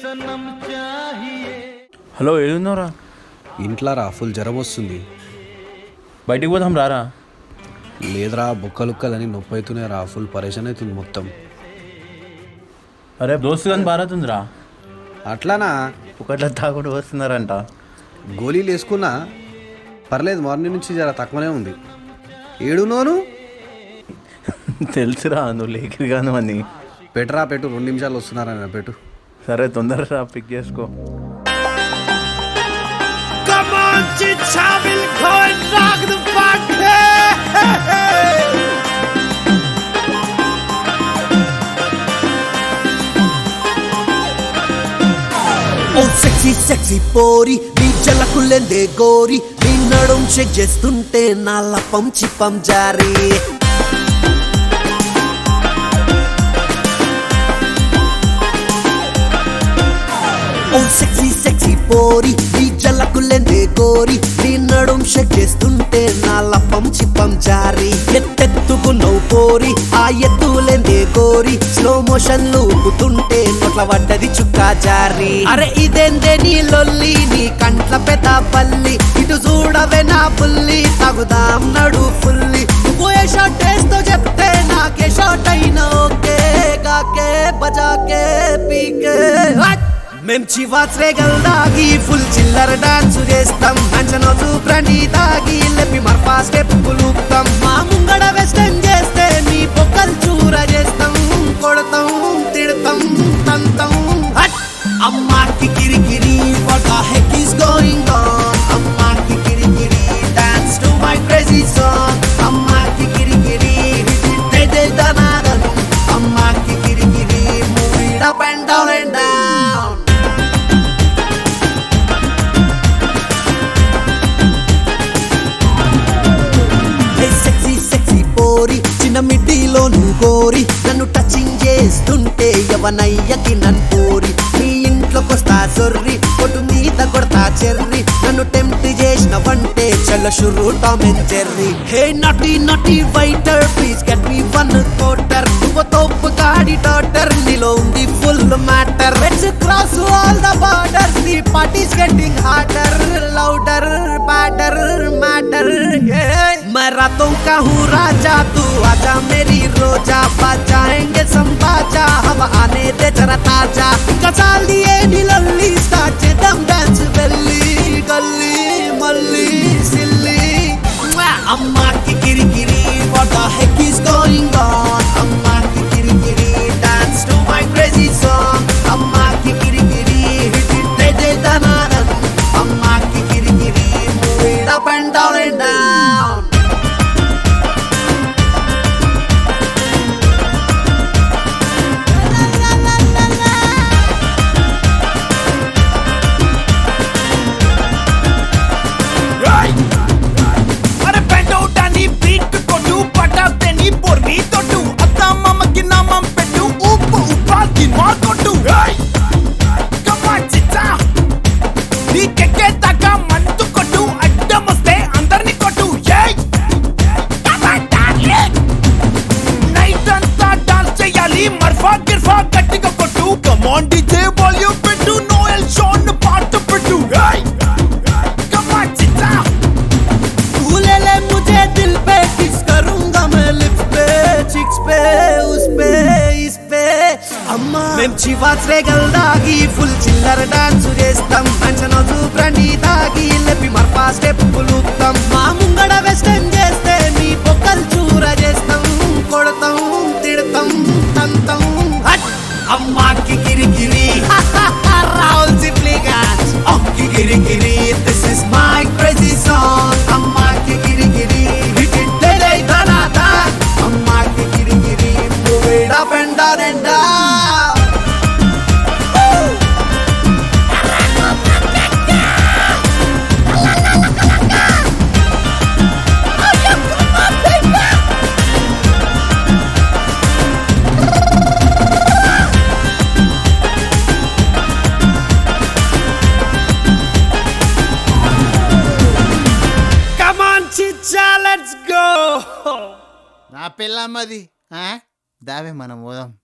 Hello ఏడున్నారా ఇంట్లో రా full జ్వరం వస్తుంది బయటికి పోదాం రారా లేదురా బొక్కలుక్కలని నొప్పి అవుతున్నాయి రా ఫుల్ పరేషాన్ అవుతుంది మొత్తం అరే దోస్తు కానీ బారతుందిరా అట్లానా ఒకట్లా తాగుడు వస్తున్నారంట గోళీలు వేసుకున్నా పర్లేదు మార్నింగ్ నుంచి జర తక్కువనే ఉంది ఏడునోను తెలుసురా నువ్వు లేకిరిగాను అని పెట్టురా పెట్టు రెండు నిమిషాలు వస్తున్నారా పెట్టు సరే తొందరగా పిక్ చేసుకో ఓ సెక్సీ సెక్సీ పోరి నీ జలకులెందే గోరి నీ నడుం చెక్ చేస్తుంటే నా లపం చిప్పం జారీ ఓ సెక్సీ సెక్సీ పోరి నీ జలకులెందే గోరి నీ నడుం చెక్ చేస్తుంటే నా లపం చిప్పం జారీ ఎత్తెత్తుకున్నావు పోరి ఆ ఎత్తులెందే కోరి స్లో మోషన్ లూపుతుంటే నోట్ల పడ్డది చుక్క జారి అరే ఇదేందే నీ లొల్లి నీ కంట్ల పెద్ద పల్లి ఇటు చూడవే నా పుల్లి తగుదాం నడు ఫుల్లి నువ్వు ఏ షాట్ వేస్తో చెప్తే నాకే షాట్ అయినా ఓకే కాకే బజాకే పీకే హట్! మేం చివాత్రే గల్దాగి ఫుల్ చిల్లర డాన్స్ చేస్తాం అంచనోజు బ్రండి తాగి లెప్పి మర్పా స్టెప్ కులుపుతాం మా ముంగడ వెస్టర్న్ చేస్తే మీ పొక్కలు చూర చేస్తాం కొడతాం తిడతాం తంతం హట్! అమ్మాకి కిరికిరి what the heck is going on అమ్మాకి కిరికిరి dance to my crazy song అమ్మాకి కిరికిరి hit it దే దే దనాదం అమ్మాకి కిరికిరి move it up and down and down hey sexy sexy పోరి చిన్న మిడ్డీలో నువ్వు కోరి నన్ను టచింగ్ చేస్తుంటే ఎవనయ్యకి నన్ను పోరి నీ ఇంట్లోకొస్తా సొర్రి కొట్టు మీద కొడతా చెర్రి నన్ను టెంప్ట్ చేసిన వంటే చల్ల షురు టామ్ అండ్ జెర్రీ హే నటి నటి waiter please get me one quarter నువ్వు తోపు గాడి డాటర్ నీలో ఉంది full matter let's cross all the borders the party's getting harder louder better matter मैं रातों का हूँ राजा तू आजा मेरी रोजा बजाएंगे संबाजा हम आने दे जरा ताजा कसाल दिए नीलल्ली स्टार्ट చేద్దాం డాన్స్ వెళ్ళి గల్లీ మళ్ళీ సిల్లి అమ్మాకి కిరికిరి what the heck is going on అమ్మాకి కిరికిరి dance to my crazy song అమ్మాకి కిరికిరి hit it దే దే దనాదం అమ్మాకి కిరికిరి move it up and down and down అరే బెండౌట్ అని బీట్ కొట్టు పటాతే నీ పొర్రి తొట్టు అత్త మామకి నామం పెట్టు ఉప్పు ఉప్పాకి మా కొట్టు కమ్మా చిచ్చా నీ కెక్కే దాకా మంటు కొట్టు అడ్డం వస్తే అందరిని కొట్టు ఏయ్ కమ్మా డార్లింగ్ నైట్ అంతా డాన్స్ చేయాలి మర్ఫా గిర్ఫా గట్టిగా కొట్టు కమాన్ డీజే వాల్యూమ్ పెట్టు నోయల్ షాన్ పాట పెట్టు ఏయ్ కమ్మా చిచ్చా तू ले ले मुझे दिल पे किस करूंगा मैं लिप्स पे चिक्स पे उस पे इस पे అమ్మా మేం చివాత్రే గల్దాగి ఫుల్ చిల్లర డాన్స్ చేస్తాం అంచనోజు బ్రండి తాగి లెప్పి మర్పా స్టెప్ కులుపుతాం మా ముంగడ వెస్టర్న్ చేస్తే మీ పొక్కలు చూర చేస్తాం కొడతాం తిడతాం తంతం హట్! అమ్మాకి కిరికిరి రాహుల్ సిప్లిగాన్స్ అమ్మాకి కిరికిరి this is my crazy song అమ్మాకి కిరికిరి హిట్ ఇట్ డే డే దనాదా అమ్మాకి కిరికిరి move it up and down and down come on చిచ్చా లెట్స్ గో నా పిల్లమ్మది ఆ? దావే మనం పోదాం